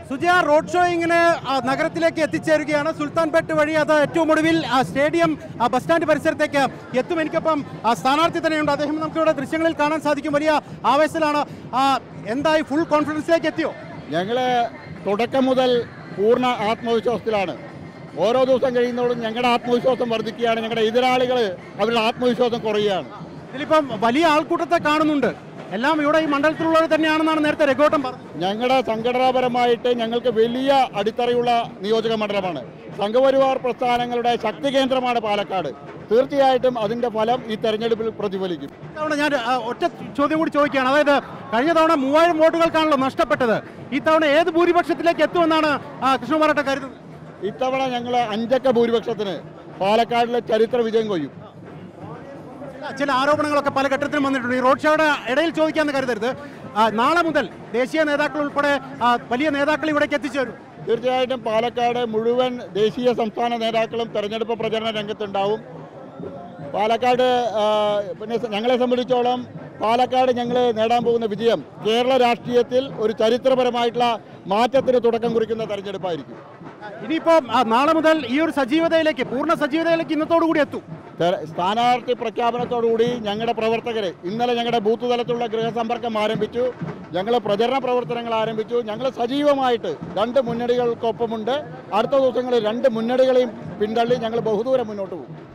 Sujaya road show ഇങ്ങനെ ആ, നഗരത്തിലേക്ക് എത്തിച്ചേരുകയാണ് സുൽത്താൻപേട്ട് വഴി അത് ഏറ്റവും ഒടുവിൽ ആ, സ്റ്റേഡിയം ആ, ബസ് സ്റ്റാൻഡ് പരിസരത്തേക്ക് എത്തും എനിക്കൊപ്പം ആ, സ്ഥാനാർത്ഥി തന്നെയുണ്ട് അദ്ദേഹം നമുക്ക് ഇവിടെ ദൃശ്യങ്ങളിൽ കാണാൻ സാധിക്കും വലിയ ആവേശത്തിലാണ് ആ, എന്തായി ഫുൾ കോൺഫിഡൻസിലേക്ക് എത്തിയോ ഞങ്ങൾ തുടക്കം മുതൽ പൂർണ്ണ ആത്മവിശ്വാസത്തിലാണ് ഓരോ ദിവസം കഴിയുന്നതോടും ഞങ്ങളുടെ ആത്മവിശ്വാസം വർദ്ധിക്കുകയാണ് ഞങ്ങളുടെ എതിരാളികൾ അവരുടെ ആത്മവിശ്വാസം കുറയുകയാണ് ഇതിലിപ്പം വലിയ ആൾക്കൂട്ടത്തെ കാണുന്നുണ്ട് എല്ലാം ഇവിടെ ഈ മണ്ഡലത്തിലുള്ളവർ തന്നെയാണെന്നാണ് നേരത്തെ രഘോട്ടം പറഞ്ഞത് ഞങ്ങളുടെ സംഘടനാപരമായിട്ട് ഞങ്ങൾക്ക് വലിയ അടിത്തറയുള്ള നിയോജക മണ്ഡലമാണ് സംഘപരിവാർ പ്രസ്ഥാനങ്ങളുടെ ശക്തി കേന്ദ്രമാണ് പാലക്കാട് തീർച്ചയായിട്ടും അതിൻ്റെ ഫലം ഈ തെരഞ്ഞെടുപ്പിൽ പ്രതിഫലിക്കും ഇത്തവണ ഞാൻ ആ, ഒറ്റ ചോദ്യം കൂടി ചോദിക്കുകയാണ് അതായത് കഴിഞ്ഞ തവണ മൂവായിരം വോട്ടുകൾക്കാണല്ലോ നഷ്ടപ്പെട്ടത് ഇത്തവണ ഏത് ഭൂരിപക്ഷത്തിലേക്ക് എത്തുമെന്നാണ് ആ, കൃഷ്ണകുമാരട്ടെ കരുതുന്നത് ഇത്തവണ ഞങ്ങൾ അഞ്ചക്ക ഭൂരിപക്ഷത്തിന് പാലക്കാടിലെ ചരിത്ര വിജയം കൊയ്യും ചില ആരോപണങ്ങളൊക്കെ പല ഘട്ടത്തിലും വന്നിട്ടുണ്ട് ഈ റോഡ് ഷോയുടെ ഇടയിൽ ചോദിക്കാന്ന് കരുതരുത് ആ, നാളെ മുതൽ ദേശീയ നേതാക്കൾ ഉൾപ്പെടെ ആ, വലിയ നേതാക്കൾ ഇവിടേക്ക് എത്തിച്ചേരും തീർച്ചയായിട്ടും പാലക്കാട് മുഴുവൻ ദേശീയ സംസ്ഥാന നേതാക്കളും തെരഞ്ഞെടുപ്പ് പ്രചരണ രംഗത്തുണ്ടാവും പാലക്കാട് ആ, പിന്നെ സ- ഞങ്ങളെ സംബന്ധിച്ചോളം പാലക്കാട് ഞങ്ങൾ നേടാൻ പോകുന്ന വിജയം കേരള രാഷ്ട്രീയത്തിൽ ഒരു ചരിത്രപരമായിട്ടുള്ള മാറ്റത്തിന് തുടക്കം കുറിക്കുന്ന തെരഞ്ഞെടുപ്പായിരിക്കും ഇനിയിപ്പോ ആ, നാളെ മുതൽ ഈ ഒരു സജീവതയിലേക്ക് പൂർണ്ണ സജീവതയിലേക്ക് ഇന്നത്തോടു കൂടി എത്തും തെര- സ്ഥാനാർത്ഥി പ്രഖ്യാപനത്തോടുകൂടി ഞങ്ങളുടെ പ്രവർത്തകർ ഇന്നലെ ഞങ്ങളുടെ ബൂത്ത് തലത്തിലുള്ള ഗൃഹസമ്പർക്കം ആരംഭിച്ചു ഞങ്ങൾ പ്രചരണ പ്രവർത്തനങ്ങൾ ആരംഭിച്ചു ഞങ്ങൾ സജീവമായിട്ട് രണ്ട് മുന്നണികൾക്കൊപ്പമുണ്ട് അടുത്ത ദിവസങ്ങളിൽ രണ്ട് മുന്നണികളെയും പിന്തള്ളി ഞങ്ങൾ ബഹുദൂരം മുന്നോട്ട് പോകും